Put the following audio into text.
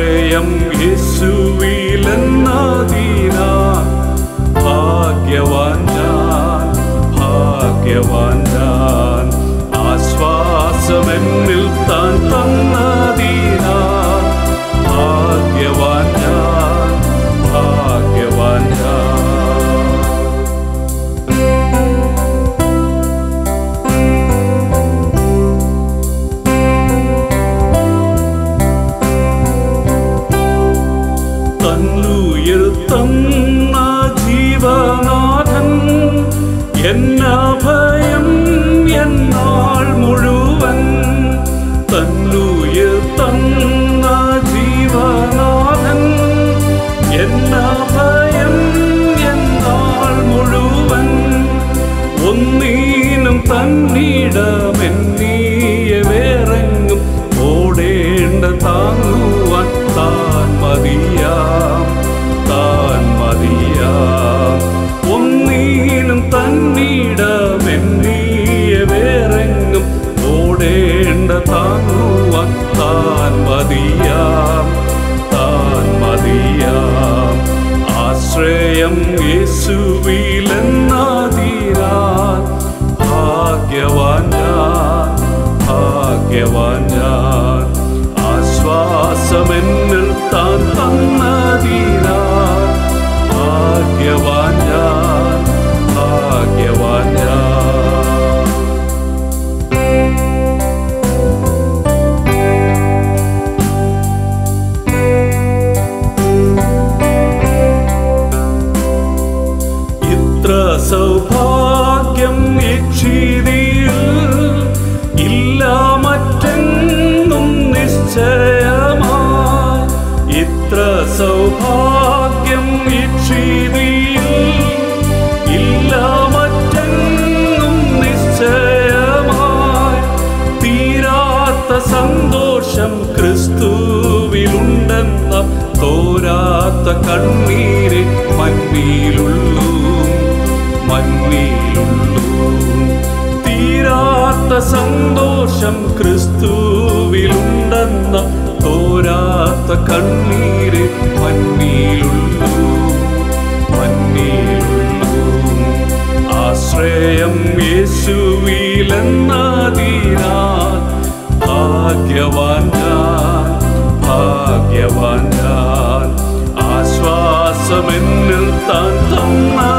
ആശ്രയം യേശുവിലെന്നതിന ഭാഗ്യവാൻ ഞാൻ ഭാഗ്യവാൻ ഞാൻ ആശ്വാസമെന്നിൽ താൻ തന്നതിന ഭാഗ്യവാൻ ഞാൻ ഭാഗ്യവാൻ ഞാൻ തന്നുയിൽ തന്ന ജീവനാഥൻ എന്നഭയം എന്നാൾ മുഴുവൻ തന്നുയിൽ തന്ന ജീവനാഥൻ എന്നഭയം എന്നാൾ മുഴുവൻ ഒന്നീനും തന്നിടമെന്നീയ വേറെങ്ങും ഓടേണ്ട താങ്ങുവാൻ താൻ മതിയാം താൻ മതിയാം ഒന്നീനും തന്നിടമെന്നീയ വേറെങ്ങും ഓടേണ്ട താങ്ങുവാൻ താൻ മതിയാം താൻ മതിയാം ആശ്രയം യേശുവിലെന്നതിനാൽ ഭാഗ്യവാൻ ഞാൻ ഭാഗ്യവാൻ ഞാൻ ആശ്വാസമെന്നിൽ താൻ തന്നതിനാൽ ഭാഗ്യവാൻ ഞാൻ ഭാഗ്യവാൻ ഞാൻ ഇത്ര സൗഭാഗ്യം ഇക്ഷിതിയിൽ ഇല്ല മറ്റെങ്ങും നിശ്ചയമാ ഇത്ര സൗഭാഗ്യം ഇക്ഷിതിയിൽ ഇല്ല മറ്റെങ്ങും നിശ്ചയമായി തീരാത്ത സന്തോഷം ക്രിസ്തുവിലുണ്ടെന്ന തോരാത്ത കണ്ണീര് മഞ്ഞിലുള്ളൂ മഞ്ഞിലുള്ളൂ തീരാത്ത സന്തോഷം ക്രിസ്തുവിലുണ്ടെന്ന തോരാത്ത കണ്ണീര് മഞ്ഞിലുള്ളൂ മഞ്ഞിലുള്ളൂ ആശ്രയം യേശുവിലെന്നതിനാൽ ഭാഗ്യവാൻ ഞാൻ ഭാഗ്യവാൻ ഞാൻ ആശ്വാസമെന്നിൽ താൻ തന്ന